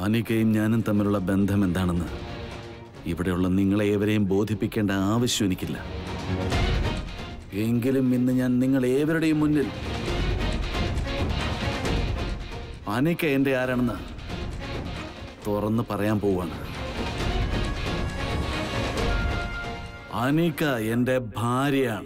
അനികയും ഞാനും തമ്മിലുള്ള ബന്ധം എന്താണെന്ന് ഇവിടെയുള്ള നിങ്ങളെ ഏവരെയും ബോധിപ്പിക്കേണ്ട ആവശ്യം എനിക്കില്ല എങ്കിലും ഇന്ന് ഞാൻ നിങ്ങൾ ഏവരുടെയും മുന്നിൽ അനിക എന്റെ ആരാണെന്ന് തുറന്ന് പറയാൻ പോവാണ് അനിക എന്റെ ഭാര്യയാണ്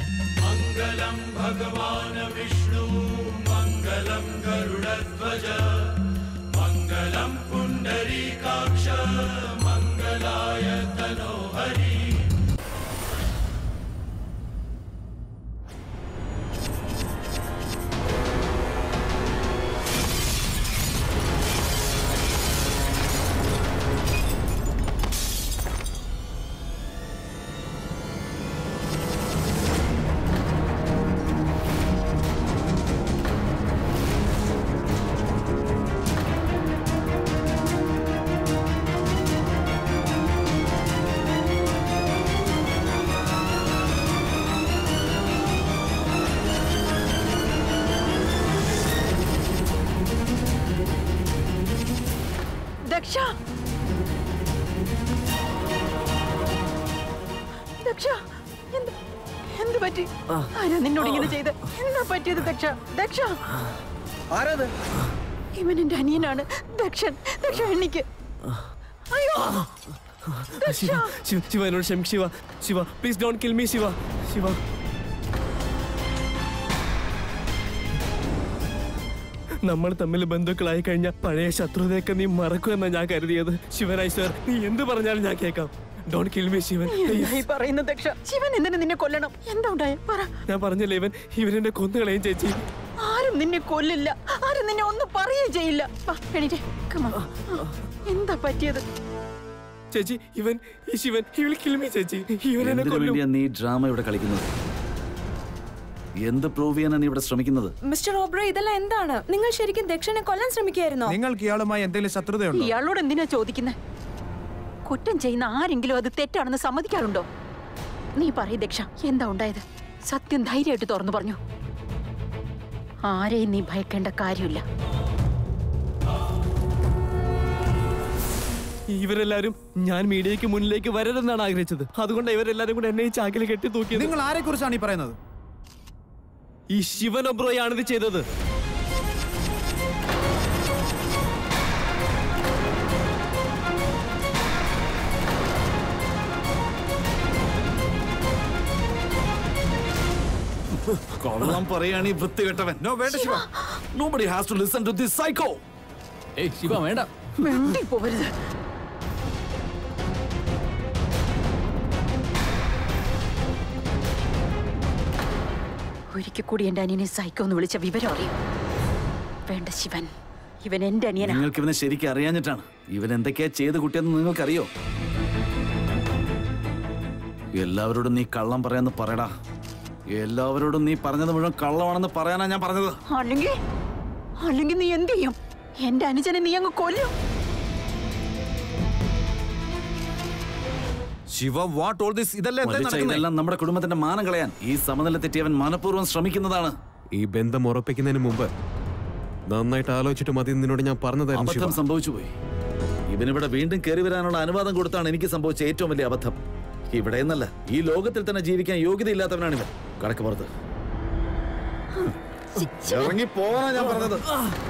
ദക്ഷ ദക്ഷ എന്ത് എന്ത് പറ്റി ആരാ നിന്നോട് ഇങ്ങനെ ചെയ്ത് എന്താ പറ്റിയത് ദക്ഷ ദക്ഷ ആരാത് ഇവൻ എന്റെ അനിയനാണ് ദക്ഷൻ ദക്ഷ എണ്ണിക്ക് അയ്യോ ദക്ഷ ശിവ ശിവ ശിവ എന്നോട് ക്ഷമിക്ക് Shiva Shiva please don't kill me Shiva Shiva നമ്മൾ തമ്മിൽ ബന്ധുക്കളായി കഴിഞ്ഞ പഴയ ശത്രുതയൊക്കെ നീ മറക്കുമെന്നാ ഞാൻ കരുതിയത് ശിവനായി സർ നീ എന്ത് പറഞ്ഞാലും ഞാൻ കേൾക്കാം ഡോണ്ട് കിൽ മീ ശിവൻ എന്താ please. ഈ പറയുന്ന ദക്ഷ ശിവൻ എന്തിനു നിന്നെ കൊല്ലണം എന്താ ഉണ്ടായ പറ ഞാൻ പറഞ്ഞില്ലേ ഇവൻ ഇവനെന്നെ കൊന്നുകളയും ചേച്ചി ആരും നിന്നെ കൊല്ലില്ല ആരും നിന്നെ ഒന്നും പറയുകയും ചെയ്യില്ല വാ, എണീറ്റേ. Come on. എന്താ പറ്റിയത് ചേച്ചി ഇവൻ ഈ Shivan he will kill me ചേച്ചി ഇവൻ എന്നെ എന്തിനു കൊല്ലും വേണ്ടിയാ നീ ഡ്രാമ ഇവിടെ കളിക്കുന്നത് എന്ത് പ്രൂവ് ചെയ്യാനാണ് നീ ഇവിടെ ശ്രമിക്കുന്നത് മിസ്റ്റർ ഓബ്രോ ഇതെല്ലാം എന്താണ് നിങ്ങൾ ശരിക്കും ദക്ഷനെ കൊല്ലാൻ ശ്രമിക്കുകയായിരുന്നോ നിങ്ങൾക്ക് ഇയാളുമായി എന്തെങ്കിലും ശത്രുതയുണ്ടോ ഇയാളോട് എന്തിനാ ചോദിക്കുന്നത് കുറ്റം ചെയ്യുന്ന ആരെങ്കിലും അത് തെറ്റാണെന്ന് സമ്മതിക്കാറുണ്ടോ നീ പറയ് ദക്ഷ എന്താ ഉണ്ടായത് സത്യം ധൈര്യമായിട്ട് തുറന്നു പറഞ്ഞു ആരെയും നീ ഭയക്കേണ്ട കാര്യമില്ല ഇവരെല്ലാരും ഞാൻ മീഡിയയ്ക്ക് മുന്നിലേക്ക് വരരുതെന്നാണ് ആഗ്രഹിച്ചത് അതുകൊണ്ട് ഇവരെല്ലാരും കൂടെ എന്നെ ഈ ചാക്കിൽ കെട്ടി തൂക്കിയത് നിങ്ങൾ ആരെ കുറിച്ചാണ് ഈ പറയുന്നത് ഈ ശിവൻ ഒബ്രോയാണ് ഇത് ചെയ്തത് കൊള്ളം പറയാണ് ഈ വൃത്തികെട്ടവൻ നോ വേണ്ട Shiva Nobody has to listen to this psycho. ഏയ് ശിവ വേണ്ട മിണ്ടി പോവരുത് ഒരിക്കൽ കൂടി എന്റെ അനിയനെ സൈക്കോ എന്ന് വിളിച്ച വിവരം അറിയും വേണ്ട ശിവൻ ഇവൻ എന്റെ അനിയനാ നിങ്ങൾക്ക് ഇവനെ ശരിക്കും അറിയാഞ്ഞിട്ടാണ് ഇവൻ എന്തൊക്കെയാ ചെയ്ത് കുട്ടിയെന്ന് നിങ്ങൾക്കറിയോ എല്ലാവരോടും നീ കള്ളം പറയാന്ന് പറയടാ എല്ലാവരോടും നീ പറഞ്ഞത് മുഴുവൻ കള്ളമാണെന്ന് പറയാനാ ഞാൻ പറഞ്ഞത് അല്ലെങ്കിൽ അല്ലെങ്കിൽ നീ എന്ത് ചെയ്യും എന്റെ അനുജനെ നീ അങ്ങ് കൊല്ലും ശിവ വാട്ട് ഓൾ ദിസ് ഇതല്ലേ എന്താ മരിച്ച നടക്കുന്നത്? ഇതെല്ലാം നമ്മുടെ കുടുംബത്തിന്റെ മാനം കളയാൻ ഈ സമനില തെറ്റിയവൻ മനഃപൂർവ്വം ശ്രമിക്കുന്നതാണ് ഈ ബന്ധം ഉറപ്പിക്കുന്നതിന് മുമ്പ് നന്നായിട്ട് ആലോചിച്ചിട്ട് മതി എന്ന് നിന്നോട് ഞാൻ പറഞ്ഞതായിരുന്നു ശിവ അബദ്ധം സംഭവിച്ചു പോയി ഇവനിവിടെ വീണ്ടും കയറി വരാനുള്ള അനുവാദം കൊടുത്താണ് എനിക്ക് സംഭവിച്ച ഏറ്റവും വലിയ അബദ്ധം ഇവിടെ എന്നല്ല ഈ ലോകത്തിൽ തന്നെ ജീവിക്കാൻ യോഗ്യതയില്ലാത്തവനാണ് ഇവൻ കണക്ക് പുറത്ത് ഇറങ്ങി പോവാനാ ഞാൻ പറഞ്ഞത്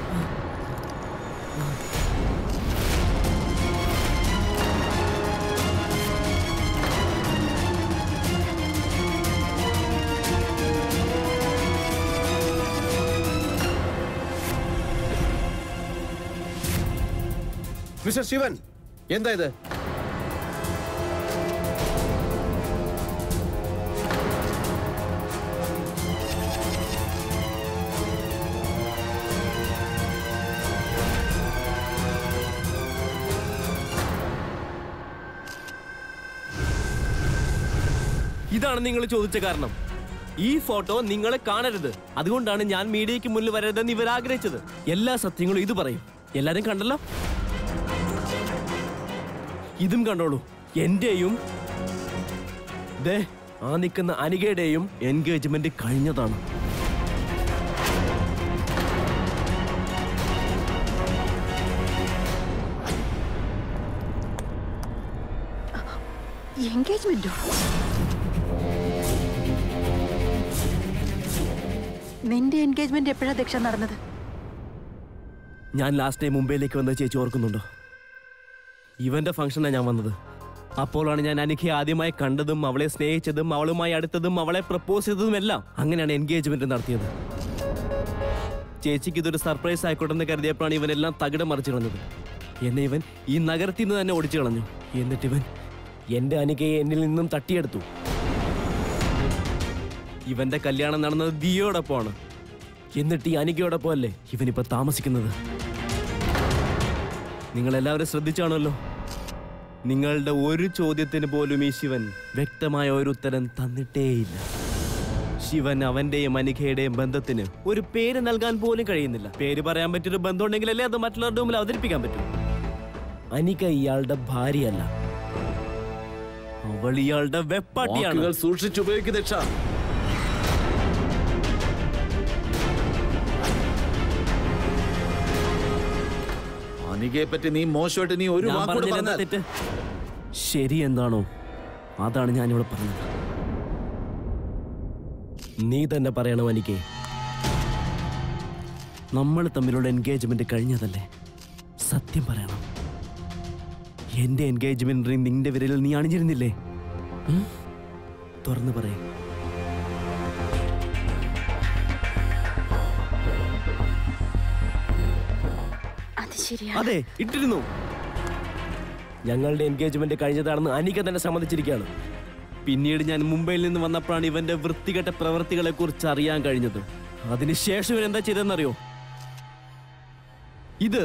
മിസ്റ്റർ ശിവൻ എന്താ ഇത് ഇതാണ് നിങ്ങൾ ചോദിച്ച കാരണം ഈ ഫോട്ടോ നിങ്ങൾ കാണരുത് അതുകൊണ്ടാണ് ഞാൻ മീഡിയയ്ക്ക് മുന്നിൽ വരരുതെന്ന് ഇവർ ആഗ്രഹിച്ചത് എല്ലാ സത്യങ്ങളും ഇത് പറയും എല്ലാരും കണ്ടല്ലോ ഇതും കണ്ടോളൂ എന്റെയും ദേ ആ നിൽക്കുന്ന അനികയുടെയും എൻഗേജ്മെന്റ് കഴിഞ്ഞതാണ് എൻഗേജ്മെന്റോ നിന്റെ എൻഗേജ്മെന്റ് എപ്പോഴാ ദക്ഷ നടന്നത് ഞാൻ ലാസ്റ്റ് ടൈം മുംബൈയിലേക്ക് വന്ന ചേച്ചി ഓർക്കുന്നുണ്ടോ ഇവന്റെ ഫംഗ്ഷനാണ് ഞാൻ വന്നത് അപ്പോഴാണ് ഞാൻ അനിഖയെ ആദ്യമായി കണ്ടതും അവളെ സ്നേഹിച്ചതും അവളുമായി അടുത്തതും അവളെ പ്രപ്പോസ് ചെയ്തതും എല്ലാം അങ്ങനെയാണ് എൻഗേജ്മെന്റ് നടത്തിയത് ചേച്ചിക്ക് ഇതൊരു സർപ്രൈസ് ആയിക്കോട്ടെ എന്ന് കരുതിയപ്പോഴാണ് ഇവനെല്ലാം തകിടം മറിച്ചു കളഞ്ഞത് എന്നെ ഇവൻ ഈ നഗരത്തിൽ നിന്ന് തന്നെ ഓടിച്ചു കളഞ്ഞു എന്നിട്ട് ഇവൻ എന്റെ അനികയെ എന്നിൽ നിന്നും തട്ടിയെടുത്തു ഇവന്റെ കല്യാണം നടന്നത് ദിയോടൊപ്പമാണ് എന്നിട്ട് ഈ അനികയോടൊപ്പം അല്ലേ ഇവനിപ്പോ താമസിക്കുന്നത് നിങ്ങൾ എല്ലാവരും ശ്രദ്ധിച്ചാണല്ലോ നിങ്ങളുടെ ഒരു ചോദ്യത്തിന് പോലും ഈ ശിവൻ വ്യക്തമായ ഒരു ഉത്തരം തന്നിട്ടേയില്ല ശിവൻ അവന്റെയും അനികയുടെയും ബന്ധത്തിന് ഒരു പേര് നൽകാൻ പോലും കഴിയുന്നില്ല പേര് പറയാൻ പറ്റിയൊരു ബന്ധം ഉണ്ടെങ്കിലല്ലേ അത് മറ്റുള്ളവരുടെ മുമ്പിൽ അവതരിപ്പിക്കാൻ പറ്റൂ അനിക ഇയാളുടെ ഭാര്യയല്ല അവൾ ഇയാളുടെ വെപ്പാട്ടിയാണ് വാക്കുകൾ സൂക്ഷിച്ചുപയോഗിക്കുക ദക്ഷ അനികയെ പറ്റി നീ മോശമായിട്ട് നീ ഒരു ഞാൻ വാക്കുകൂടെ പറഞ്ഞതിൽ എന്താ പറഞ്ഞാൽ തെറ്റ് ശരി എന്താണോ അതാണ് ഞാനിവിടെ പറഞ്ഞത് നീ തന്നെ പറയണം എനിക്ക് നമ്മൾ തമ്മിലുള്ള എൻഗേജ്മെന്റ് കഴിഞ്ഞതല്ലേ സത്യം പറയണം എന്റെ എൻഗേജ്മെന്റ് റിംഗ് നിന്റെ വിരലിൽ നീ അണിഞ്ഞിരുന്നില്ലേ ഉം? തുറന്നു പറയേ അത് ശരിയാ അതെ ഇട്ടിരുന്നു ഞങ്ങളുടെ എൻഗേജ്മെന്റ് കഴിഞ്ഞതാണെന്ന് അനിക തന്നെ സമ്മതിച്ചിരിക്കുകയാണ് പിന്നീട് ഞാൻ മുംബൈയിൽ നിന്ന് വന്നപ്പോഴാണ് ഇവന്റെ വൃത്തികെട്ട പ്രവൃത്തികളെ കുറിച്ച് അറിയാൻ കഴിഞ്ഞത് അതിനുശേഷം ഇവൻ എന്താ ചെയ്തെന്നറിയോ ഇത്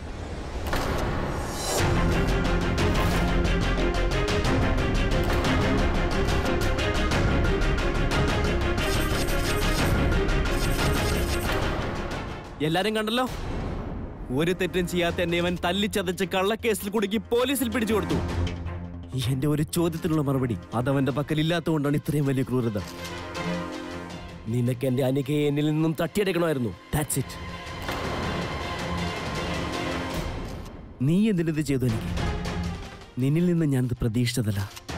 എല്ലാരും കണ്ടല്ലോ ഒരു തെറ്റും ചെയ്യാത്ത എന്നെ ഇവൻ തല്ലിച്ചതച്ച് കള്ളക്കേസിൽ കുടുക്കി പോലീസിൽ പിടിച്ചു കൊടുത്തു എന്റെ ഒരു ചോദ്യത്തിനുള്ള മറുപടി അതവന്റെ പക്കലില്ലാത്തതുകൊണ്ടാണ് ഇത്രയും വലിയ ക്രൂരത നിനക്ക് എന്റെ അനികയെ എന്നിൽ നിന്നും തട്ടിയെടുക്കണമായിരുന്നു ദാറ്റ്സ് ഇറ്റ് നീ എന്തിനത് ചെയ്തു എനിക്ക് നിന്നിൽ നിന്ന് ഞാനത് പ്രതീക്ഷിച്ചതല്ല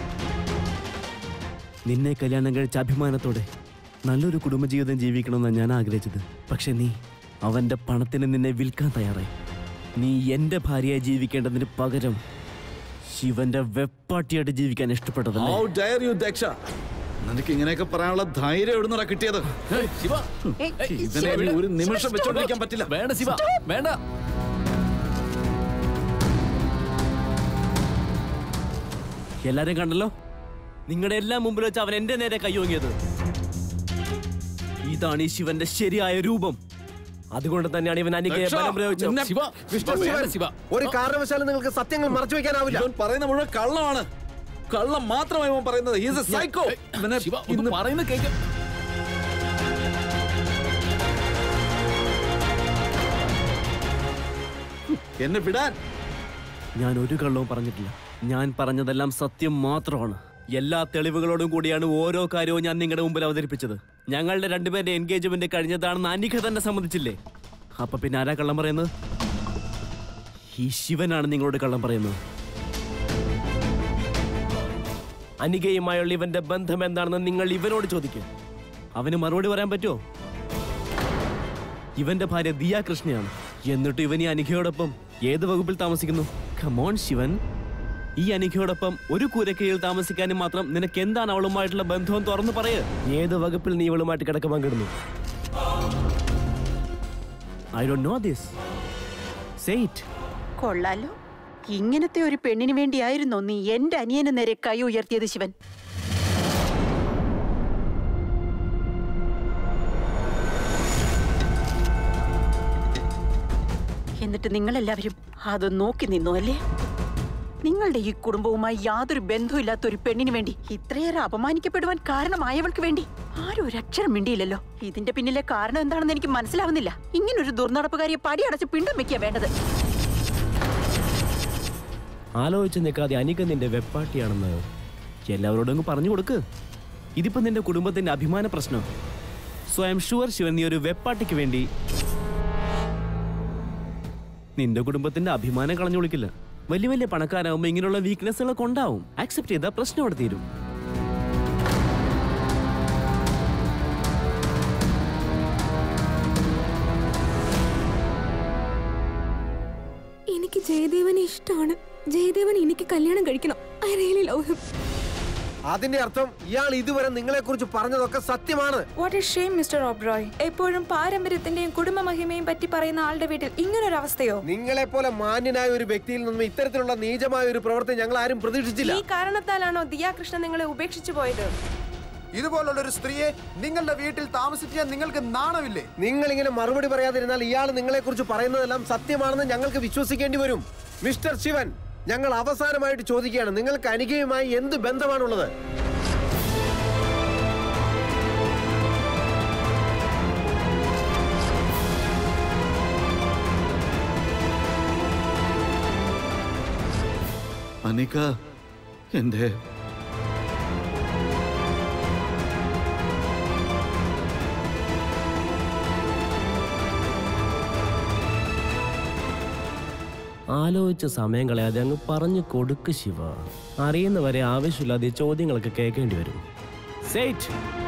നിന്നെ കല്യാണം കഴിച്ച അഭിമാനത്തോടെ നല്ലൊരു കുടുംബജീവിതം ജീവിക്കണമെന്നാണ് ഞാൻ ആഗ്രഹിച്ചത് പക്ഷെ നീ അവന്റെ പണത്തിന് നിന്നെ വിൽക്കാൻ തയ്യാറായി നീ എന്റെ ഭാര്യയായി ജീവിക്കേണ്ടതിന് പകരം ശിവന്റെ വെപ്പാട്ടിയായിട്ട് ജീവിക്കാൻ ഇഷ്ടപ്പെട്ടതല്ലേ How dare you, ദക്ഷ നിനക്ക് ഇങ്ങനെയൊക്കെ പറയാനുള്ള ധൈര്യം എവിടുന്നടാ കിട്ടിയത് ശിവ ഇതിനെ ഇനി ഒരു നിമിഷം വെച്ചോണ്ടിരിക്കാൻ പറ്റില്ല വേണ്ട ശിവ വേണ്ട എല്ലാരും കണ്ടല്ലോ നിങ്ങളുടെ എല്ലാം മുമ്പിൽ വെച്ച് അവൻ എന്റെ നേരെ കൈയോങ്ങിയത് ഇതാണ് ഈ ശിവന്റെ ശരിയായ രൂപം അതുകൊണ്ട് തന്നെയാണ് ഇവൻ അനികയെ ദക്ഷ, ബലം പ്രയോഗിച്ചത് നിന്നെ- ശിവ മിസ്റ്റർ വേണ്ട ശിവൻ, ശിവ ഒരു കാരണവശാലും നിങ്ങൾക്ക് സത്യങ്ങൾ മറച്ചു വെക്കാനാവില്ല ഇവൻ പറയുന്ന മുഴുവൻ കള്ളമാണ് കള്ളം മാത്രമായി ഇവൻ പറയുന്നത് ഹീസ് എ സൈക്കോ ഇവനെ ശിവ ഒന്ന് ഇന്ന് പറയുന്നത് കേൾക്ക എന്നെ വിടാൻ ഞാൻ ഒരു കള്ളവും പറഞ്ഞിട്ടില്ല ഞാൻ പറഞ്ഞതെല്ലാം സത്യം മാത്രമാണ് എല്ലാ തെളിവുകളോടും കൂടിയാണ് ഓരോ കാര്യവും ഞാൻ നിങ്ങളുടെ മുമ്പിൽ അവതരിപ്പിച്ചത് ഞങ്ങളുടെ രണ്ടുപേരുടെ എൻഗേജ്മെന്റ് കഴിഞ്ഞതാണെന്ന് അനിക തന്നെ സമ്മതിച്ചില്ലേ അപ്പൊ പിന്നെ ആരാ കള്ളം പറയുന്നത് ഈ ശിവനാണ് നിങ്ങളോട് കള്ളം പറയുന്നത് അനികയുമായുള്ള ഇവന്റെ ബന്ധം എന്താണെന്ന് നിങ്ങൾ ഇവനോട് ചോദിക്കും അവന് മറുപടി പറയാൻ പറ്റുമോ ഇവന്റെ ഭാര്യ ദിയ കൃഷ്ണയാണ് എന്നിട്ട് ഇവൻ ഈ അനിഖയോടൊപ്പം ഏത് വകുപ്പിൽ താമസിക്കുന്നു കമോൺ ശിവൻ ഈ അനിഖയോടൊപ്പം ഒരു കൂരക്കീഴിൽ താമസിക്കാനും മാത്രം നിനക്ക് എന്താണ് അവളുമായിട്ടുള്ള ബന്ധം തുറന്നു പറയ് ഏത് വകുപ്പിൽ നീ ഇവളുമായിട്ട് കിടക്ക പങ്കിടുന്നു ഐ ഡോ നോ ദിസ് സെയ്റ്റ് കൊള്ളാലോ ഇങ്ങനത്തെ ഒരു പെണ്ണിന് വേണ്ടിയായിരുന്നോ നീ എന്റെ അനിയന് നേരെ കൈ ഉയർത്തിയത് ശിവൻ എന്നിട്ട് നിങ്ങളെല്ലാവരും അത് നോക്കി നിന്നു അല്ലേ നിങ്ങളുടെ ഈ കുടുംബവുമായി യാതൊരു ബന്ധവുമില്ലാത്ത ഒരു പെണ്ണിന് വേണ്ടി ഇത്രയേറെ അപമാനിക്കപ്പെടുവാൻ കാരണമായവൾക്ക് വേണ്ടി ആരും ഒരു അക്ഷരം മിണ്ടിയില്ലല്ലോ ഇതിന്റെ പിന്നിലെ കാരണം എന്താണെന്ന് എനിക്ക് മനസ്സിലാവുന്നില്ല ഇങ്ങനൊരു ദുർനടപ്പുകാരിയെ പടിയടച്ച് പിണ്ടം വെക്കുക വേണ്ടത് ആലോചിച്ച് നിൽക്കാതെ അനിക നിന്റെ വെപ്പാട്ടിയാണെന്ന് എല്ലാവരോടും അങ്ങ് പറഞ്ഞു കൊടുക്ക് ഇതിപ്പോ നിന്റെ കുടുംബത്തിന്റെ അഭിമാന പ്രശ്നം so I'm sure Shivan നീ ഒരു വെപ്പാട്ടിക്ക് വേണ്ടി നിന്റെ കുടുംബത്തിന്റെ അഭിമാനം കളഞ്ഞു വിളിക്കില്ല വലിയ വലിയ പണക്കാരാകുമ്പോൾ ഇങ്ങനെയുള്ള വീക്ക്നെസ്സുകളൊക്കെ ഉണ്ടാവും ആക്സെപ്റ്റ് ചെയ്താൽ പ്രശ്നം അവിടെ തീരും എനിക്ക് ജയദേവനെ ഇഷ്ടമാണ് ജയദേവൻ എനിക്ക് കല്യാണം കഴിക്കണം ഐ റിയലി ലവ് ഹിം അതിന്റെ അർത്ഥം ഇയാൾ ഇതുവരെ നിങ്ങളെ കുറിച്ച് പറഞ്ഞതൊക്കെ സത്യമാണ് what is shame mister Oberoi എപ്പോഴും പാരമ്പര്യത്തിന്റെയും കുടുംബ മഹിമയും പറ്റി പറയുന്ന ആളുടെ വീട്ടിൽ ഇങ്ങനൊരു അവസ്ഥയോ നിങ്ങളെ പോലെ മാന്യനായ ഒരു വ്യക്തിയിൽ നിന്നും ഇത്തരത്തിലുള്ള നീചമായ ഒരു പ്രവൃത്തി ഞങ്ങൾ ആരും പ്രതീക്ഷിച്ചില്ല ഈ കാരണത്താലാണോ ദിയാകൃഷ്ണൻ നിങ്ങളെ ഉപേക്ഷിച്ചു പോയത് ഇതുപോലുള്ള ഒരു സ്ത്രീയെ നിങ്ങളുടെ വീട്ടിൽ താമസിക്കാൻ നിങ്ങൾക്ക് നാണമില്ലേ നിങ്ങൾ ഇങ്ങനെ മറുപടി പറയാതിരുന്നാൽ ഇയാൾ നിങ്ങളെ കുറിച്ച് പറയുന്നതെല്ലാം സത്യമാണെന്ന് ഞങ്ങൾക്ക് വിശ്വസിക്കേണ്ടി വരും മിസ്റ്റർ ശിവൻ ഞങ്ങൾ അവസാനമായിട്ട് ചോദിക്കുകയാണ് നിങ്ങൾക്ക് അനികയുമായി എന്ത് ബന്ധമാണുള്ളത് അനിക എന്റെ ആലോചിച്ച സമയം കളയാതെ അങ്ങ് പറഞ്ഞു കൊടുക്ക് ശിവ അറിയുന്നവരെ ആവശ്യമില്ലാതെ ഈ ചോദ്യങ്ങളൊക്കെ കേൾക്കേണ്ടി വരും സെയ്റ്റ്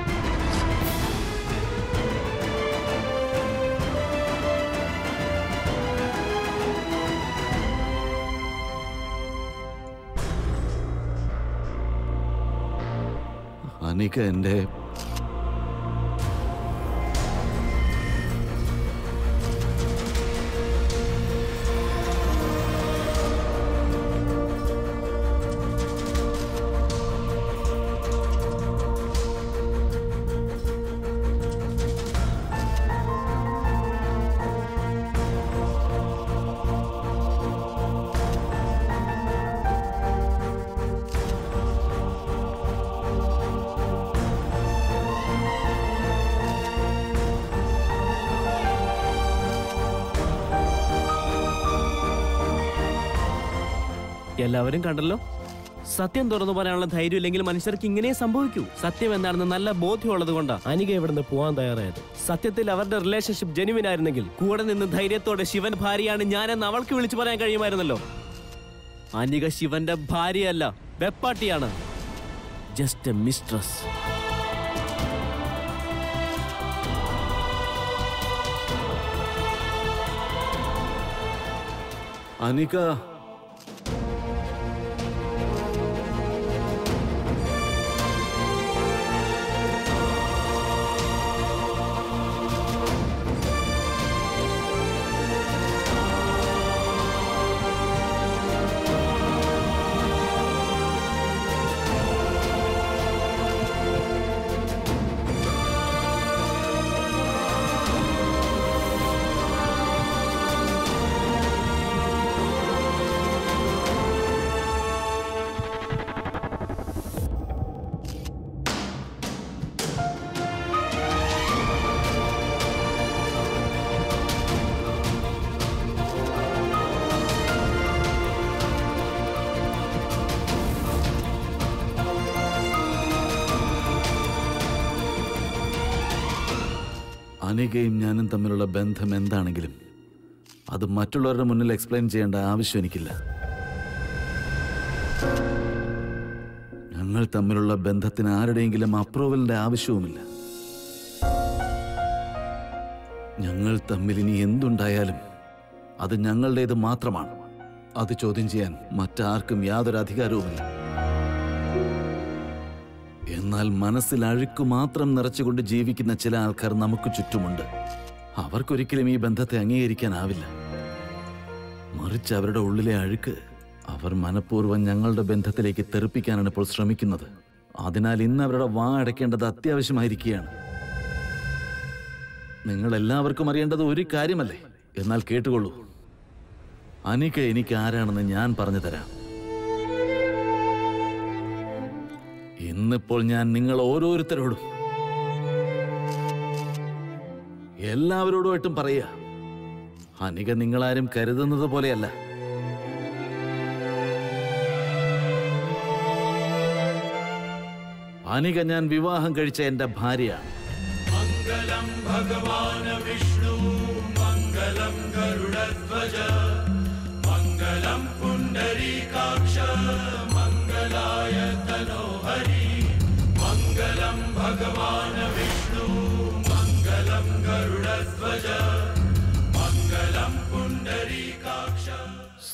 അനിക എന്റെ എല്ലാവരും കണ്ടല്ലോ സത്യം തുറന്നു പറയാനുള്ള ധൈര്യം ഇല്ലെങ്കിൽ മനുഷ്യർക്ക് ഇങ്ങനെ സംഭവിക്കൂ സത്യം എന്താണെന്ന് നല്ല ബോധ്യമുള്ളത് കൊണ്ടാ അനിക ഇവിടുന്ന് പോവാൻ തയ്യാറായത് സത്യത്തിൽ അവരുടെ റിലേഷൻഷിപ്പ് ജെനുവിൻ ആയിരുന്നെങ്കിൽ കൂടെ നിന്ന് ധൈര്യത്തോടെ ശിവൻ ഭാര്യയാണ് ഞാനെന്ന് അവൾക്ക് വിളിച്ചു പറയാൻ കഴിയുമായിരുന്നല്ലോ അനിക ശിവന്റെ ഭാര്യയല്ല വെപ്പാട്ടിയാണ് ജസ്റ്റ് എ മിസ്ട്രസ് അനിക അനികയും ഞാനും തമ്മിലുള്ള ബന്ധം എന്താണെങ്കിലും അത് മറ്റുള്ളവരുടെ മുന്നിൽ എക്സ്പ്ലെയിൻ ചെയ്യേണ്ട ആവശ്യം എനിക്കില്ല ഞങ്ങൾ തമ്മിലുള്ള ബന്ധത്തിന് ആരുടെയെങ്കിലും അപ്രൂവലിന്റെ ആവശ്യവുമില്ല ഞങ്ങൾ തമ്മിൽ ഇനി എന്തുണ്ടായാലും അത് ഞങ്ങളുടേത് മാത്രമാണ് അത് ചോദ്യം ചെയ്യാൻ മറ്റാർക്കും യാതൊരു അധികാരവുമില്ല എന്നാൽ മനസ്സിൽ അഴുക്ക് മാത്രം നിറച്ചുകൊണ്ട് ജീവിക്കുന്ന ചില ആൾക്കാർ നമുക്ക് ചുറ്റുമുണ്ട് അവർക്കൊരിക്കലും ഈ ബന്ധത്തെ അംഗീകരിക്കാനാവില്ല മറിച്ച് അവരുടെ ഉള്ളിലെ അഴുക്ക് അവർ മനഃപൂർവ്വം ഞങ്ങളുടെ ബന്ധത്തിലേക്ക് തെറിപ്പിക്കാനാണ് ഇപ്പോൾ ശ്രമിക്കുന്നത് അതിനാൽ ഇന്ന് അവരുടെ വാ അടയ്ക്കേണ്ടത് അത്യാവശ്യമായിരിക്കുകയാണ് നിങ്ങൾ എല്ലാവർക്കും അറിയേണ്ടത് ഒരു കാര്യമല്ലേ എന്നാൽ കേട്ടുകൊള്ളൂ അനിക എനിക്ക് ആരാണെന്ന് ഞാൻ പറഞ്ഞു തരാം ഇന്നിപ്പോൾ ഞാൻ നിങ്ങൾ ഓരോരുത്തരോടും എല്ലാവരോടുമായിട്ടും പറയുക അനിക നിങ്ങളാരും കരുതുന്നത് പോലെയല്ല അനിക ഞാൻ വിവാഹം കഴിച്ച എന്റെ ഭാര്യയാണ് മംഗളം ഗരുഡധ്വജ മംഗളം പുണ്ടരീ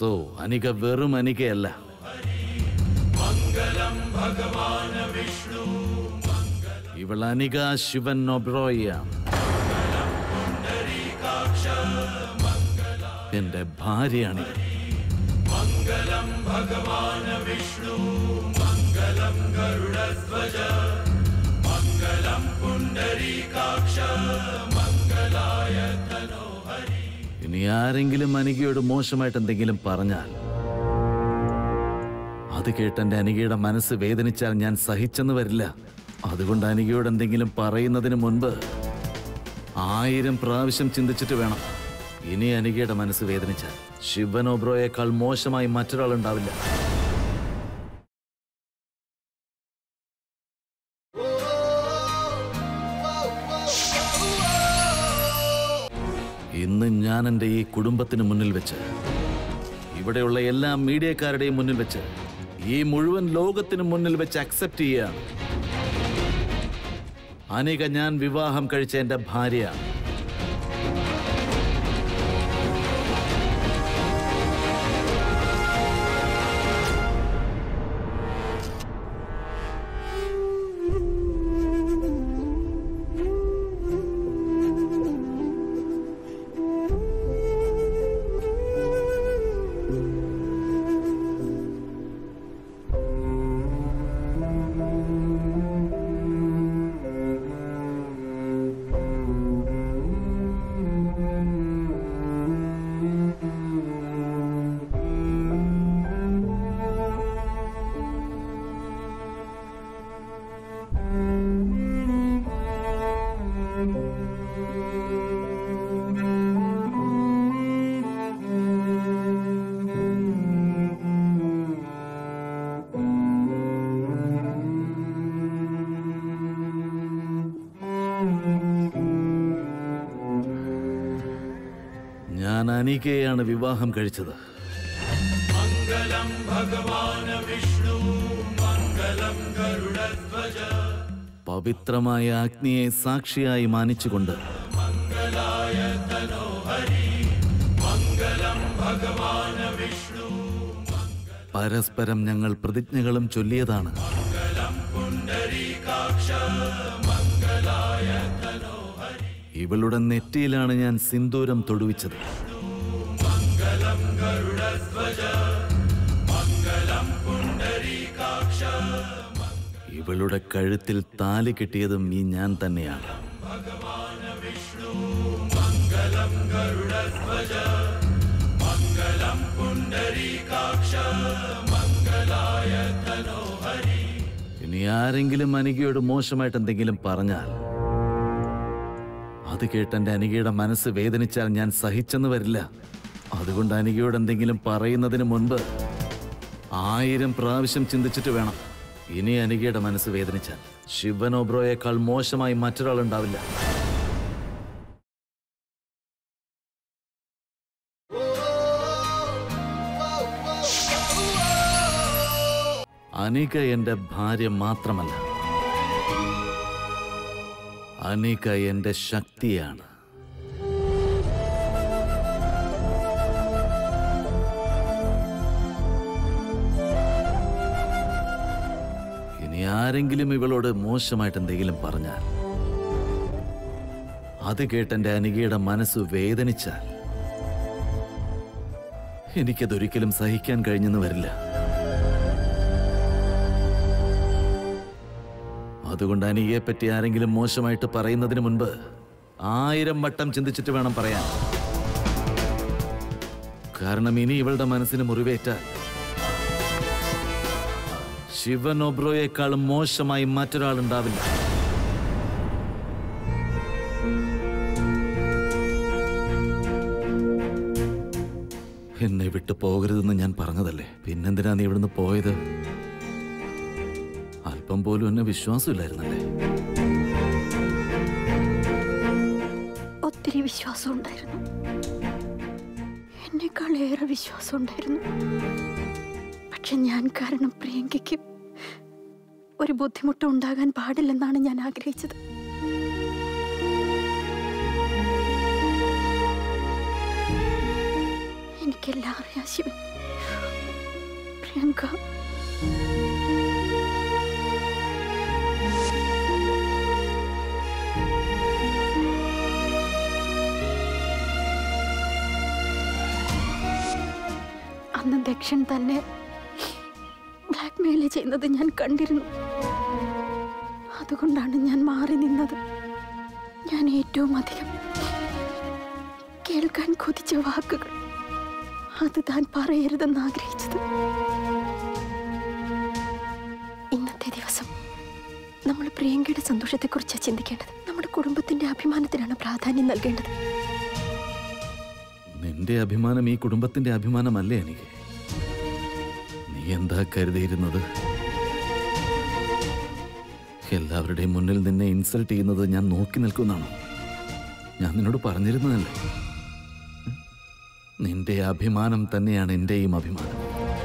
സോ അനിക വെറും അനികയല്ല ഇവൾ അനിക ശിവൻ ഒബ്രോയാണ് എന്റെ ഭാര്യയാണിവൾ ഇനി ആരെങ്കിലും അനികയോട് മോശമായിട്ട് എന്തെങ്കിലും പറഞ്ഞാൽ അത് കേട്ട് എന്റെ അനികയുടെ മനസ്സ് വേദനിച്ചാൽ ഞാൻ സഹിച്ചെന്ന് വരില്ല അതുകൊണ്ട് അനികയോട് എന്തെങ്കിലും പറയുന്നതിന് മുൻപ് ആയിരം പ്രാവശ്യം ചിന്തിച്ചിട്ട് വേണം ഇനി അനികയുടെ മനസ്സ് വേദനിച്ചാൽ ശിവൻ ഒബ്രോയേക്കാൾ മോശമായി മറ്റൊരാൾ ഉണ്ടാവില്ല ഇന്ന് ഞാൻ എൻ്റെ ഈ കുടുംബത്തിന് മുന്നിൽ വെച്ച് ഇവിടെയുള്ള എല്ലാ മീഡിയക്കാരുടെയും മുന്നിൽ വെച്ച് ഈ മുഴുവൻ ലോകത്തിന് മുന്നിൽ വെച്ച് അക്സെപ്റ്റ് ചെയ്യുകയാണ് അനിക ഞാൻ വിവാഹം കഴിച്ച എൻ്റെ ഭാര്യയാണ് ഞാൻ അനികയെയാണ് വിവാഹം കഴിച്ചത് പവിത്രമായ അഗ്നിയെ സാക്ഷിയായി മാനിച്ചുകൊണ്ട് പരസ്പരം ഞങ്ങൾ പ്രതിജ്ഞകളും ചൊല്ലിയതാണ് ഇവളുടെ നെറ്റിയിലാണ് ഞാൻ സിന്ദൂരം തൊടുവിച്ചത് ഇവളുടെ കഴുത്തിൽ താലി കെട്ടിയതും ഈ ഞാൻ തന്നെയാണ് ഇനി ആരെങ്കിലും അനികയോട് മോശമായിട്ട് എന്തെങ്കിലും പറഞ്ഞാൽ അത് കേട്ട് എൻ്റെ അനികയുടെ മനസ്സ് വേദനിച്ചാൽ ഞാൻ സഹിച്ചെന്ന് വരില്ല അതുകൊണ്ട് അനികയോട് എന്തെങ്കിലും പറയുന്നതിന് മുൻപ് ആയിരം പ്രാവശ്യം ചിന്തിച്ചിട്ട് വേണം ഇനി അനികയുടെ മനസ്സ് വേദനിച്ചാൽ ശിവൻ ഒബ്രോയേക്കാൾ മോശമായി മറ്റൊരാൾ ഉണ്ടാവില്ല അനിക എൻ്റെ ഭാര്യ മാത്രമല്ല അനിക എൻ്റെ ശക്തിയാണ് ഇനി ആരെങ്കിലും ഇവളോട് മോശമായിട്ട് എന്തെങ്കിലും പറഞ്ഞാൽ അത് കേട്ട് എൻ്റെ അനികയുടെ മനസ്സ് വേദനിച്ചാൽ എനിക്കതൊരിക്കലും സഹിക്കാൻ കഴിഞ്ഞെന്ന് വരില്ല അതുകൊണ്ട് അനികയെ പറ്റി ആരെങ്കിലും മോശമായിട്ട് പറയുന്നതിന് മുൻപ് ആയിരം വട്ടം ചിന്തിച്ചിട്ട് വേണം പറയാൻ കാരണം ഇനി ഇവളുടെ മനസ്സിന് മുറിവേറ്റാൽ ശിവൻ ഒബ്രോയേക്കാളും മോശമായി മറ്റൊരാളുണ്ടാവില്ല എന്നെ വിട്ടു പോകരുതെന്ന് ഞാൻ പറഞ്ഞതല്ലേ പിന്നെന്തിനാ നീ ഇവിടുന്ന് പോയത് അല്പം പോലും എന്നെ വിശ്വാസമില്ലായിരുന്നല്ലേ ഒത്തിരി വിശ്വാസം ഉണ്ടായിരുന്നു എന്നെക്കാൾ ഏറെ വിശ്വാസം ഉണ്ടായിരുന്നു പക്ഷെ ഞാൻ കാരണം പ്രിയങ്കയ്ക്ക് ഒരു ബുദ്ധിമുട്ട് ഉണ്ടാകാൻ പാടില്ലെന്നാണ് ഞാൻ ആഗ്രഹിച്ചത് എനിക്കെല്ലാം അറിയാം ശിവൻ പ്രിയങ്ക അന്ന് ദക്ഷൻ തന്നെ ബ്ലാക്ക്മെയിൽ ചെയ്യുന്നത് ഞാൻ കണ്ടിരുന്നു അതുകൊണ്ടാണ് ഞാൻ മാറി നിന്നത് ഞാൻ ഏറ്റവും അധികം കേൾക്കാൻ കൊതിച്ച വാക്കുകൾ അത് താൻ പറയരുതെന്ന് ആഗ്രഹിച്ചത് ഇന്നത്തെ ദിവസം നമ്മൾ പ്രിയങ്കയുടെ സന്തോഷത്തെക്കുറിച്ചാണ് ചിന്തിക്കേണ്ടത് നമ്മുടെ കുടുംബത്തിന്റെ അഭിമാനത്തിനാണ് പ്രാധാന്യം നൽകേണ്ടത് നിന്റെ അഭിമാനം ഈ കുടുംബത്തിന്റെ അഭിമാനമല്ലേ എനിക്ക് നീ എന്താ കരുതിയിരുന്നത് എല്ലാവരുടെയും മുന്നിൽ നിന്നെ ഇൻസൾട്ട് ചെയ്യുന്നത് ഞാൻ നോക്കി നിൽക്കുന്നാണോ ഞാൻ നിന്നോട് പറഞ്ഞിരുന്നതല്ലേ ഉം? നിന്റെ അഭിമാനം തന്നെയാണ് എന്റെയും അഭിമാനം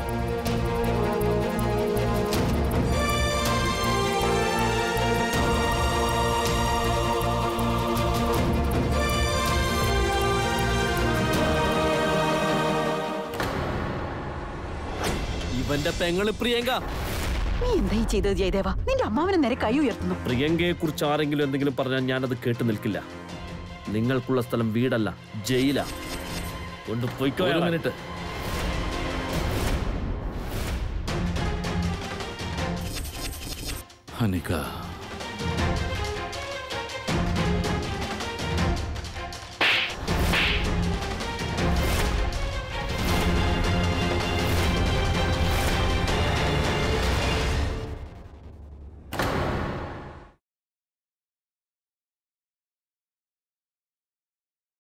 ഇവന്റെ പെങ്ങള് പ്രിയങ്ക നീ എന്താ ഈ ചെയ്തത് ജയദേവ നിന്റെ അമ്മാവനെ നേരെ കൈ ഉയർത്തുന്നു പ്രിയങ്കയെ കുറിച്ച് ആരെങ്കിലും എന്തെങ്കിലും പറഞ്ഞാൽ ഞാനത് കേട്ടു നിൽക്കില്ല നിങ്ങൾക്കുള്ള സ്ഥലം വീടല്ല ജയിലാ കൊണ്ടുപോയിക്കോ ഒരു അയാളെ. മിനിറ്റ് അനിക